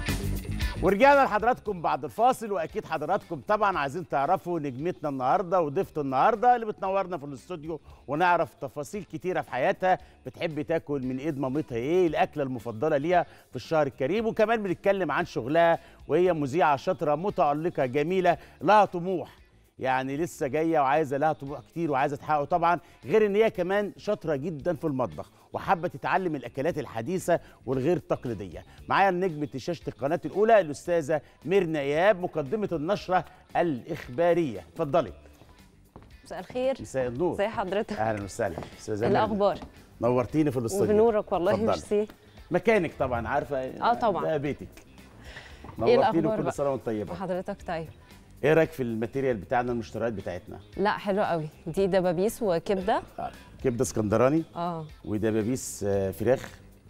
ورجعنا لحضراتكم بعد الفاصل واكيد حضراتكم طبعا عايزين تعرفوا نجمتنا النهارده وضيفة النهارده اللي بتنورنا في الاستوديو ونعرف تفاصيل كتيره في حياتها بتحب تاكل من ايد مامتها ايه الاكله المفضله ليها في الشهر الكريم وكمان بنتكلم عن شغلها وهي مذيعه شاطره متالقه جميله لها طموح يعني لسه جايه وعايزه لها طموح كتير وعايزه تحققه طبعا غير ان هي كمان شاطره جدا في المطبخ وحابه تتعلم الاكلات الحديثه والغير تقليديه معايا نجمه شاشه القناه الاولى الاستاذه ميرنا اياب مقدمه النشره الاخباريه اتفضلي مساء الخير مساء النور ازي حضرتك اهلا وسهلا استاذه إيه ميرنا. الاخبار نورتيني في الاستوديو وبنورك والله اتفضلي. ميرسي مكانك طبعا عارفه آه طبعا. ده بيتك إيه نورتيني الأخبار وكل بقى؟ سنه وانت طيبه وحضرتك طيب ايه رايك في الماتيريال بتاعنا المشتريات بتاعتنا لا حلو قوي دي دبابيس وكبده آه، كبده اسكندراني اه ودبابيس آه، فراخ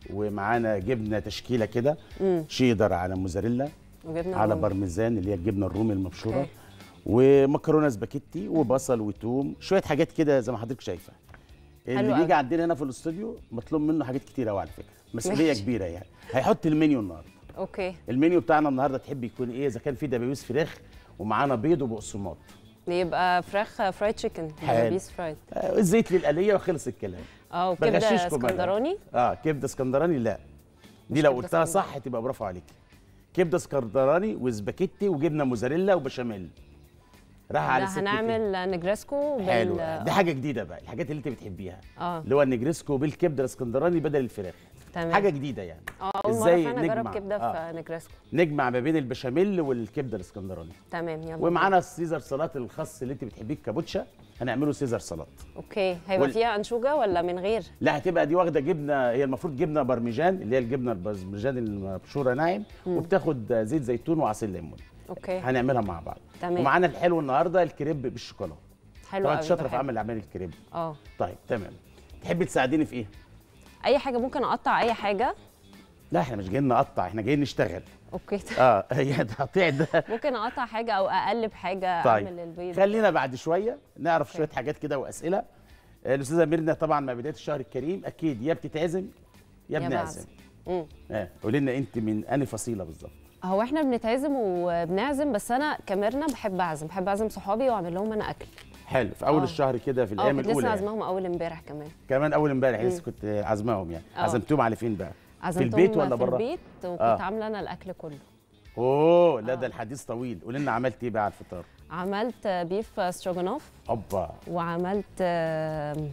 ومعانا جبنه تشكيله كده امم شيدر على موزاريلا وجبنه على رومي. بارميزان اللي هي الجبنه الرومي المبشوره أوكي. ومكرونه سباكيتي وبصل وتوم شويه حاجات كده زي ما حضرتك شايفه اللي حلو بيجي أوي. عندنا هنا في الاستوديو مطلوب منه حاجات كتير قوي على فكره مسؤوليه ماشي. كبيره يعني هيحط المنيو النهارده اوكي المنيو بتاعنا النهارده تحب يكون ايه اذا كان في دبابيس فراخ ومعانا بيض وبقسماط يبقى فراخ فرايد تشيكن حلو. دبابيس فرايد آه، الزيت للقليه وخلص الكلام اه وكبده بغششكم أنا. اسكندراني اه كبده اسكندراني لا دي مش لو كبدة قلتها اسكندراني. صح تبقى برافو عليك كبده اسكندراني وسباكيتي وجبنه موزاريلا وبشاميل راح على لا سكة هنعمل نجرسكو بال حلو دي حاجه جديده بقى الحاجات اللي انت بتحبيها اه اللي هو النجريسكو بالكبده الاسكندراني بدل الفراخ تمام حاجه جديده يعني اه اول مره إزاي فعلا اجرب نجمع؟ كبده آه. في نجرسكو نجمع ما بين البشاميل والكبده الاسكندراني تمام يلا ومعانا السيزر سلطات الخاص اللي انت بتحبيه الكابوتشا هنعمله سيزر سلطات اوكي هيبقى وال- فيها انشوجه ولا من غير لا هتبقى دي واخده جبنه هي المفروض جبنه برمجان اللي هي الجبنه البرمجان المبشوره ناعم وبتاخد زيت زيتون وعسل ليمون اوكي هنعملها مع بعض تمام. ومعانا الحلو النهارده الكريب بالشوكولاته حلو طبعا قوي انت شاطره في بحب. عمل اعمال الكريب اه طيب تمام تحبي تساعديني في ايه اي حاجه ممكن اقطع اي حاجه لا احنا مش جايين نقطع احنا جايين نشتغل اوكي اه هي التقطيع ده ممكن اقطع حاجه او اقلب حاجه طيب اعمل البيض خلينا بعد شويه نعرف أوكي. شويه حاجات كده واسئله آه، الاستاذه ميرنا طبعا مع بدايه الشهر الكريم اكيد يا بتتعزم يا يا بنعزم بعزم. مم. اه قولي لنا انت من انهي فصيله بالظبط هو احنا بنتعزم وبنعزم بس انا كميرنا بحب اعزم بحب اعزم صحابي واعمل لهم انا اكل حلو في اول آه. الشهر كده في اه الايام كنت لسه الاولى يعني. عازماهم اول امبارح كمان كمان اول امبارح لسه كنت عازماهم يعني آه. عزمتهم على فين بقى عزمتهم البيت ولا في بره؟ البيت وكنت آه. عامله انا الاكل كله اوه لا آه. ده الحديث طويل قولي لنا عملت ايه بقى على الفطار عملت بيف ستروجانوف اوبا وعملت آم،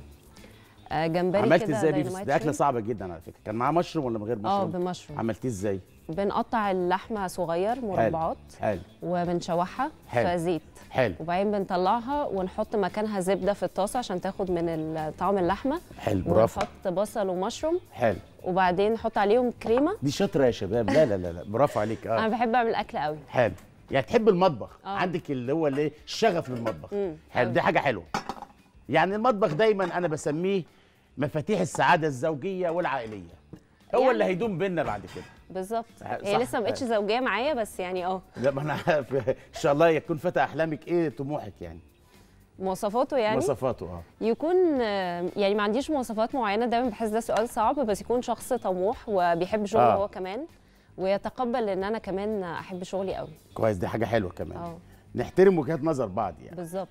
آه، جمبري عملت كده ازاي بيف دايناميت دي اكله شوي. صعبه جدا على فكره كان معاه مشروم ولا من غير اه مشروم بمشروم عملتيه ازاي بنقطع اللحمه صغير مربعات حلو وبنشوحها حلو. في زيت حلو وبعدين بنطلعها ونحط مكانها زبده في الطاسه عشان تاخد من ال- طعم اللحمه حلو برافو ونحط بصل ومشروم حلو وبعدين نحط عليهم كريمه دي شاطره يا شباب لا لا لا, لا. برافو عليك انا اه بحب اعمل اكل قوي حلو يعني تحب المطبخ آه. عندك اللي هو الايه الشغف للمطبخ مم. حلو أوي. دي حاجه حلوه يعني المطبخ دايما انا بسميه مفاتيح السعاده الزوجيه والعائليه هو يعني- اللي هيدوم بينا بعد كده بالظبط صح. هي لسه ما بقتش زوجيه معايا بس يعني اه لا ما انا عارف ان شاء الله يكون فتى احلامك ايه طموحك يعني مواصفاته يعني مواصفاته اه يكون آه، يعني ما عنديش مواصفات معينه دايما بحس ده سؤال صعب بس يكون شخص طموح وبيحب شغله آه. هو كمان ويتقبل ان انا كمان احب شغلي قوي كويس دي حاجه حلوه كمان اه نحترم وجهات نظر بعض يعني بالظبط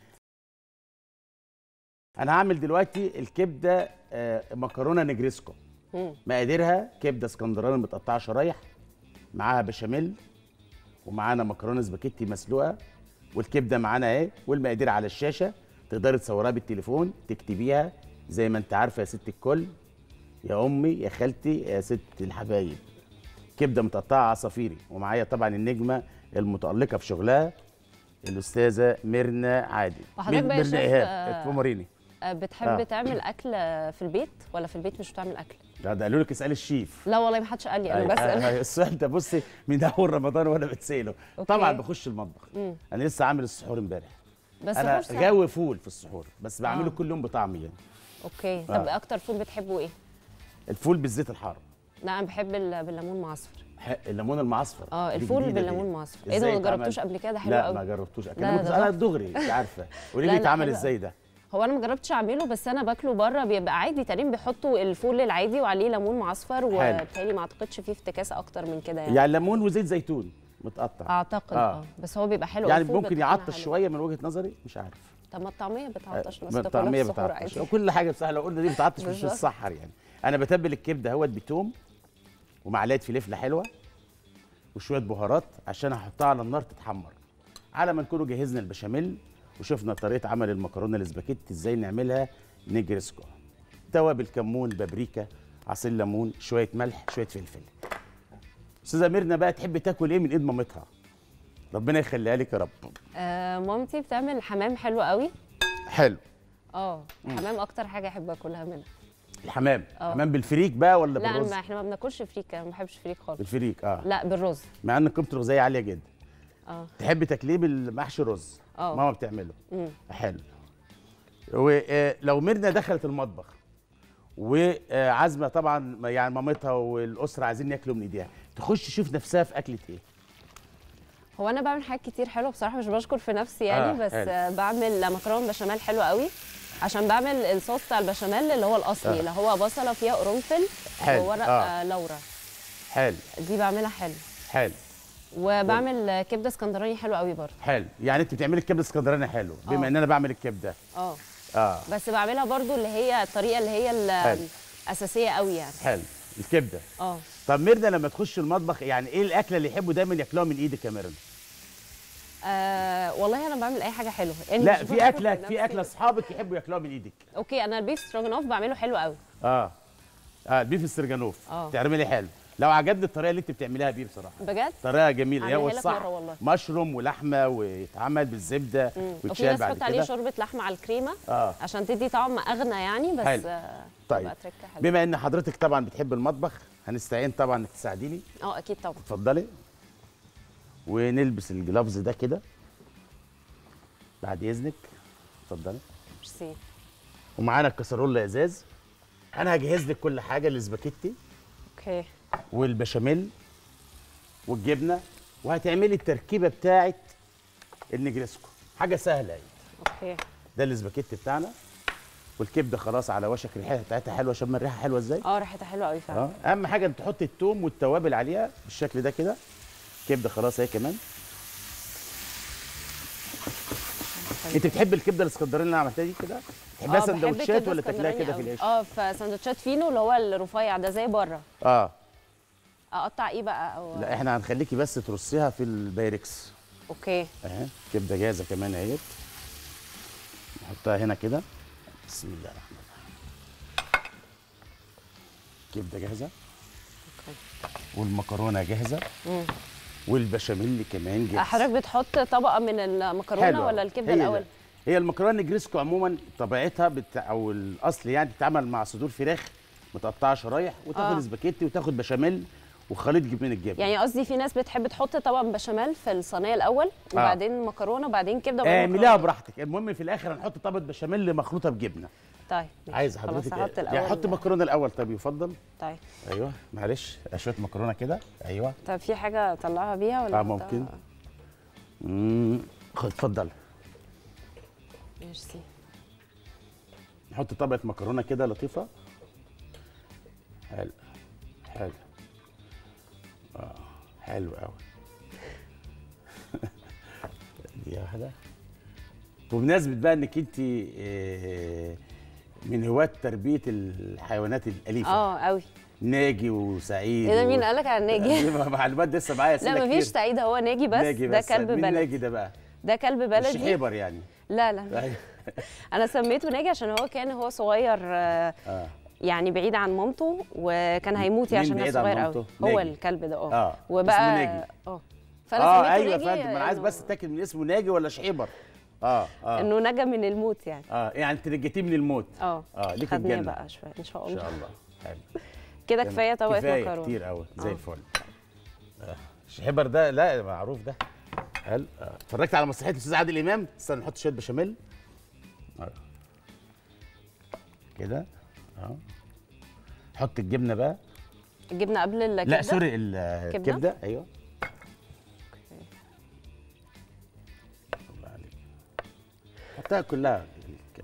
انا هعمل دلوقتي الكبده آه، مكرونه نجريسكو مم. مقاديرها كبده اسكندراني متقطعه شرايح معاها بشاميل ومعانا مكرونه سباكيتي مسلوقه والكبده معانا اهي والمقادير على الشاشه تقدري تصوريها بالتليفون تكتبيها زي ما انت عارفه يا ست الكل يا امي يا خالتي يا ست الحبايب كبده متقطعه عصافيري ومعايا طبعا النجمه المتالقه في شغلها الاستاذه ميرنا عادل وحضرتك مير- بقى يا ميرنا شيف، ايهاب آه، اتفضلي آه، بتحب آه. تعمل اكل في البيت ولا في البيت مش بتعمل اكل لا ده قالوا لك اسالي الشيف لا والله ما حدش قال لي انا أيوة. بسال أيوة. السؤال ده بصي من اول رمضان وانا بتساله أوكي. طبعا بخش المطبخ مم. انا لسه عامل السحور امبارح بس انا فرصة. غاوي فول في السحور بس بعمله آه. كل يوم بطعم يعني اوكي طب آه. اكتر فول بتحبه ايه الفول بالزيت الحار لا انا بحب ال- بالليمون معصفر ح- الليمون المعصفر اه دي الفول جديدة دي. بالليمون معصفر ايه إزاي ده ما يتعمل؟ جربتوش قبل كده ده حلو لا قوي ما جربتوش لا، اكلمك ده انا تحفة. دغري انت عارفه قولي لا، لي لا، اتعمل حلو ازاي ده هو انا ما جربتش اعمله بس انا باكله بره بيبقى عادي تقريبا بيحطوا الفول العادي وعليه ليمون معصفر وبالتالي ما اعتقدش فيه افتكاسه اكتر من كده يعني, يعني ليمون وزيت زيتون متقطع اعتقد آه. اه بس هو بيبقى حلو يعني الفول ممكن بيبقى طعمها يعطش حلو. شويه من وجهه نظري مش عارف طب ما الطعميه بتعطش الناس ما بتاكلها في الطعميه السحور بتعطش عادي كل حاجه بصراحه لو قلنا دي بتعطش مش بالظبط. السحر يعني انا بتبل الكبده اهوت بتوم ومعلقه فلفله حلوه وشويه بهارات عشان احطها على النار تتحمر على ما نكونوا جهزنا البشاميل وشفنا طريقه عمل المكرونه الاسباجيتي ازاي نعملها نجرسكو توابل كمون بابريكا عصير ليمون شويه ملح شويه فلفل استاذه ميرنا بقى تحب تاكل ايه من ايد مامتها ربنا يخليها لك يا رب آه مامتي بتعمل حمام حلو قوي حلو اه حمام اكتر حاجه احب اكلها منها الحمام آه. حمام بالفريك بقى ولا لا بالرز ما احنا ما بناكلش فريك انا ما بحبش فريك خالص بالفريك اه لا بالرز مع ان قيمته الغذائيه عاليه جدا اه تحبي تاكليه بالمحشي رز اه. ماما بتعمله مم. حلو ولو ميرنا دخلت المطبخ وعازمه طبعا يعني مامتها والاسره عايزين ياكلوا من ايديها تخش تشوف نفسها في اكله ايه هو انا بعمل حاجات كتير حلوه بصراحه مش بشكر في نفسي يعني آه، بس حلو. آه بعمل مكرونه بشاميل حلو قوي عشان بعمل الصوص بتاع البشاميل اللي هو الاصلي آه. اللي هو بصله فيها قرنفل حلو، وورق آه. آه. لورا حلو دي بعملها حلو حلو وبعمل آه، كبده اسكندراني حلو قوي برضه حلو يعني انت بتعملي الكبده اسكندراني حلو بما آه. ان انا بعمل الكبده اه اه بس بعملها برضه اللي هي الطريقه اللي هي حلو. الاساسيه قوي يعني حلو الكبده اه طب ميرنا لما تخش المطبخ يعني ايه الاكله اللي يحبوا دايما ياكلوها من ايدك يا ميرنا آه والله انا بعمل اي حاجه حلوه يعني لا مش في بشكر اكله نفسي. في اكله اصحابك يحبوا ياكلوها من ايدك اوكي انا البيف ستروجانوف بعمله حلو قوي اه اه البيف السرجانوف آه. تعملي حلو لو عجبني الطريقه اللي انت بتعمليها بيه بصراحه بجد طريقه جميله هي أعملها لك والصح مرة والله. مشروم ولحمه ويتعمل بالزبده مم. وفي ويتشال ناس بعد تحط عليه كده شوربه لحمه على الكريمه اه عشان تدي طعم اغنى يعني بس حلو. آه، طيب. تبقى تركه حلوه بما ان حضرتك طبعا بتحب المطبخ هنستعين طبعا انك تساعديني اه اكيد طبعا اتفضلي ونلبس الجلافز ده كده بعد اذنك اتفضلي ميرسي ومعانا الكسرولة ازاز انا هجهز لك كل حاجه الاسباجيتي اوكي والبشاميل والجبنه وهتعملي التركيبه بتاعه النجرسكو حاجه سهله يعني اوكي ده الاسباجيتي بتاعنا والكبده خلاص على وشك الريحه بتاعتها حلوه شم الريحه حلوه ازاي اه ريحتها حلوه قوي فعلا اه اهم حاجه ان تحطي التوم والتوابل عليها بالشكل ده كده كبده خلاص اهي كمان انت بتحب الكبده الاسكندراني اللي انا عملتها دي كده تحبها آه، بحب سندوتشات الكبدة ولا تاكلها اسكندراني كده في قوي. العيش اه في سندوتشات فينو اللي هو الرفيع ده زي بره اه اقطع ايه بقى او لا احنا هنخليكي بس ترصيها في البايركس اوكي اهي كبده جاهزه كمان اهيت نحطها هنا كده بسم الله الرحمن الرحيم كبده جاهزه اوكي والمكرونه جاهزه مم. والبشاميل كمان جاهز حضرتك بتحط طبقه من المكرونه حلوة. ولا الكبده هي ده. الاول هي المكرونه نجريسكو عموما طبيعتها بت... او الاصل يعني بتتعمل مع صدور فراخ متقطعه شرايح وتاخد آه. سباكيتي وتاخد بشاميل وخليط من الجبن يعني قصدي في ناس بتحب تحط طبق بشاميل في الصينيه الاول وبعدين مكرونه وبعدين كبده وبعدين اعمليها مكرونة. براحتك المهم في الاخر هنحط طبقه بشاميل مخلوطه بجبنه طيب ماشي. عايز خلاص حضرتك هحط الاول يعني حط مكرونه الاول طب يفضل طيب ايوه معلش شويه مكرونه كده ايوه طب في حاجه اطلعها بيها ولا اه أحطها؟ ممكن امم خد اتفضل ميرسي نحط طبقه مكرونه كده لطيفه حلو حلو اه حلو قوي دي واحده بمناسبه بقى انك انت آه، من هواة تربيه الحيوانات الاليفه اه قوي ناجي وسعيد ايه ده و- مين قالك على ناجي دي معلومات لسه معايا اسئله لا مفيش كتير. سعيد هو ناجي بس ناجي ده بس كلب مين بلدي ناجي ده بقى ده كلب مش بلدي حيبر يعني لا لا أيوة. انا سميته ناجي عشان هو كان هو صغير آه، اه يعني بعيد عن مامته وكان هيموت يعني مين عشان هو بعيد عن صغير قوي مامته؟ هو ناجي. الكلب ده اه اه وبقى اسمه ناجي اه فانا اه سميته ايوه يا ناجي فندم انا عايز إنه- بس اتاكد من اسمه ناجي ولا شحيبر اه اه انه نجا من الموت يعني اه يعني انت نجيتيه من الموت اه اه ليك خدناه الجنه بقى شويه ان شاء ان الله شاء الله حلو كده كفايه طبقه كفايه مكرونه كتير قوي زي آه. الفل آه. شحيبر ده لا معروف ده حلو آه. اتفرجت على مسرحيه الاستاذ عادل امام استنى نحط شويه بشاميل آه. كده اه حط الجبنه بقى الجبنه قبل الكبده لا سوري ال- الكبده ايوه الله عليك حطها كلها الكبده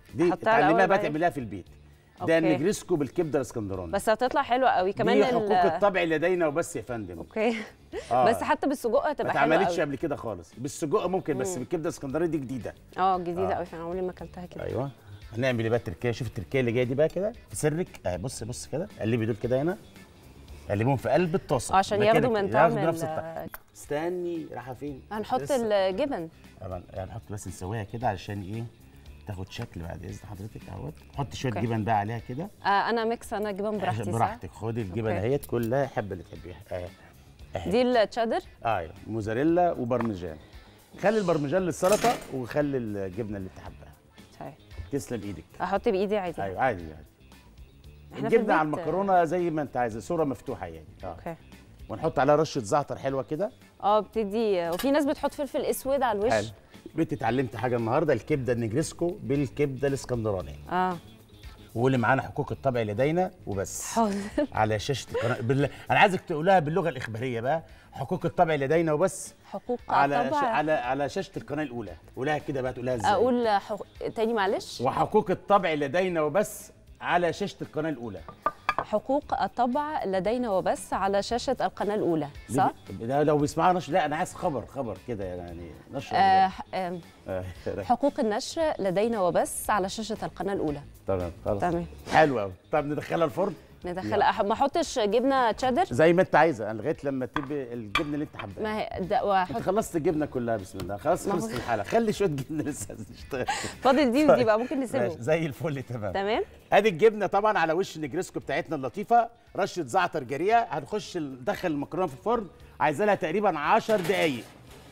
دي أحطها الأول اتعلميها بقى بعدين؟ تعمليها في البيت ده أوكي. النجريسكو بالكبده الاسكندراني بس هتطلع حلوه قوي كمان دي ال- حقوق الطبع لدينا وبس يا فندم اوكي آه. بس حتى بالسجق ما هتبقى حلوه اتعملتش قوي قبل كده خالص بالسجق ممكن بس بالكبده الاسكندراني دي جديده اه جديده قوي فعلا عمري ما اكلتها كده ايوه هنعمل ايه بقى التركيه شوف التركيه اللي جايه دي بقى كده في سرك اهي بص بص كده قلبي دول كده هنا قلبيهم في قلب الطاسه عشان ده كده ياخدوا كده، من طعم ياخدوا نفس ال- الطعم استني رايحه فين هنحط لسه. الجبن طبعا هنحط بس نسويها كده علشان ايه تاخد شكل بعد اذن حضرتك اهوت حط شويه أوكي. جبن بقى عليها كده آه انا ميكس انا جبن براحتي صح؟ براحتك خدي الجبن أوكي. اهيت كلها حبه اللي تحبيها اهي دي التشيدر ايوه موزاريلا وبرمجان خلي البرمجان للسلطه وخلي الجبنه اللي انت حباها طيب تسلم ايدك احط بايدي عادي ايوه عادي عادي احنا في الجبنه على البيت- المكرونه زي ما انت عايزه صوره مفتوحه يعني اه اوكي ونحط عليها رشه زعتر حلوه كده اه بتدي وفي ناس بتحط فلفل اسود على الوش حلو بنت اتعلمت حاجه النهارده الكبده النجريسكو بالكبده الاسكندراني اه واللي معانا حقوق الطبع لدينا وبس حاضر على شاشه القناه بال... انا عايزك تقولها باللغه الاخباريه بقى حقوق الطبع لدينا وبس حقوق على ش... طبع على على شاشه القناه الاولى قولها كده بقى تقولها ازاي اقول حق... تاني معلش وحقوق الطبع لدينا وبس على شاشه القناه الاولى حقوق الطبع لدينا وبس على شاشه القناه الاولى صح؟ دي- ده لو بيسمعوا نشر لا انا عايز خبر خبر كده يعني نشر آه ح- آه آه، حقوق النشر لدينا وبس على شاشه القناه الاولى تمام خلاص تمام. حلو قوي طب ندخلها الفرن ندخل أح... ما احطش جبنه تشيدر زي ما انت عايزه لغايه لما تبقى الجبنه اللي انت حباها ما هي ده انت واحط خلصت الجبنه كلها بسم الله خلاص ما هو- خلصت الحاله خلي شويه جبنه لسه نشتغل فاضل دي ودي بقى ممكن نسيبهم ماشي، زي الفل تمام تمام ادي الجبنه طبعا على وش النجريسكو بتاعتنا اللطيفه رشه زعتر جاريه هنخش ندخل المكرونه في الفرن عايزه لها تقريبا 10 دقائق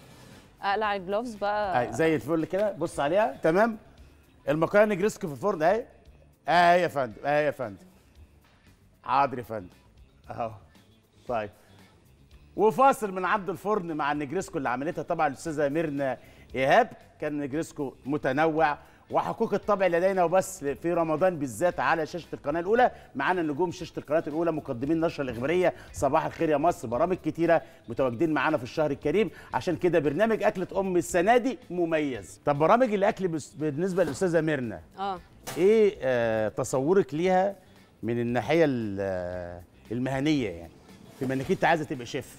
اقلع الجلوفز بقى أهي زي الفل كده بص عليها تمام المكرونه نجريسكو في الفرن اهي اهي يا فندم اهي يا فندم حاضر يا فندم اهو طيب وفاصل من عند الفرن مع النجريسكو اللي عملتها طبعا الاستاذه ميرنا ايهاب كان نجريسكو متنوع وحقوق الطبع لدينا وبس في رمضان بالذات على شاشه القناه الاولى معانا نجوم شاشه القناه الاولى مقدمين النشره الاخباريه صباح الخير يا مصر برامج كتيره متواجدين معانا في الشهر الكريم عشان كده برنامج اكله ام السنه دي مميز طب برامج الاكل بس- بالنسبه للاستاذه ميرنا اه ايه آه تصورك ليها من الناحيه ال- آه، المهنيه يعني بما انك انت عايزه تبقى شيف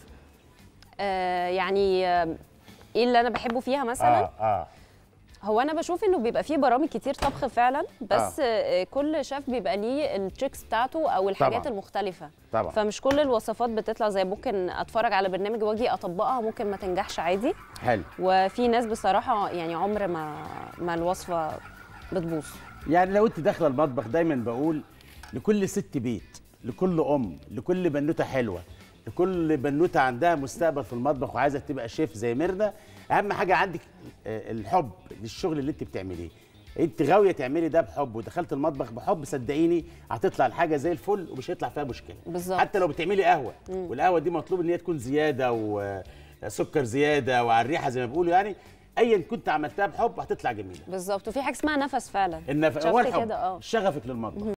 آه، يعني آه، ايه اللي انا بحبه فيها مثلا اه اه هو انا بشوف انه بيبقى فيه برامج كتير طبخ فعلا بس آه. كل شيف بيبقى ليه التريكس بتاعته او الحاجات طبعاً. المختلفه طبعا فمش كل الوصفات بتطلع زي ممكن اتفرج على برنامج واجي اطبقها ممكن ما تنجحش عادي حلو وفي ناس بصراحه يعني عمر ما ما الوصفه بتبوظ يعني لو انت داخله المطبخ دايما بقول لكل ست بيت لكل ام لكل بنوته حلوه لكل بنوته عندها مستقبل في المطبخ وعايزه تبقى شيف زي ميرنا اهم حاجه عندك آه، الحب للشغل اللي انت بتعمليه انت غاويه تعملي ده بحب ودخلت المطبخ بحب صدقيني هتطلع الحاجه زي الفل ومش هيطلع فيها مشكله بالظبط. حتى لو بتعملي قهوه والقهوه دي مطلوب ان هي تكون زياده وسكر زياده وعلى الريحه زي ما بيقولوا يعني ايا كنت عملتها بحب هتطلع جميله بالظبط وفي حاجه اسمها نفس فعلا النف... شفت هو الحب كده اه شغفك للمطبخ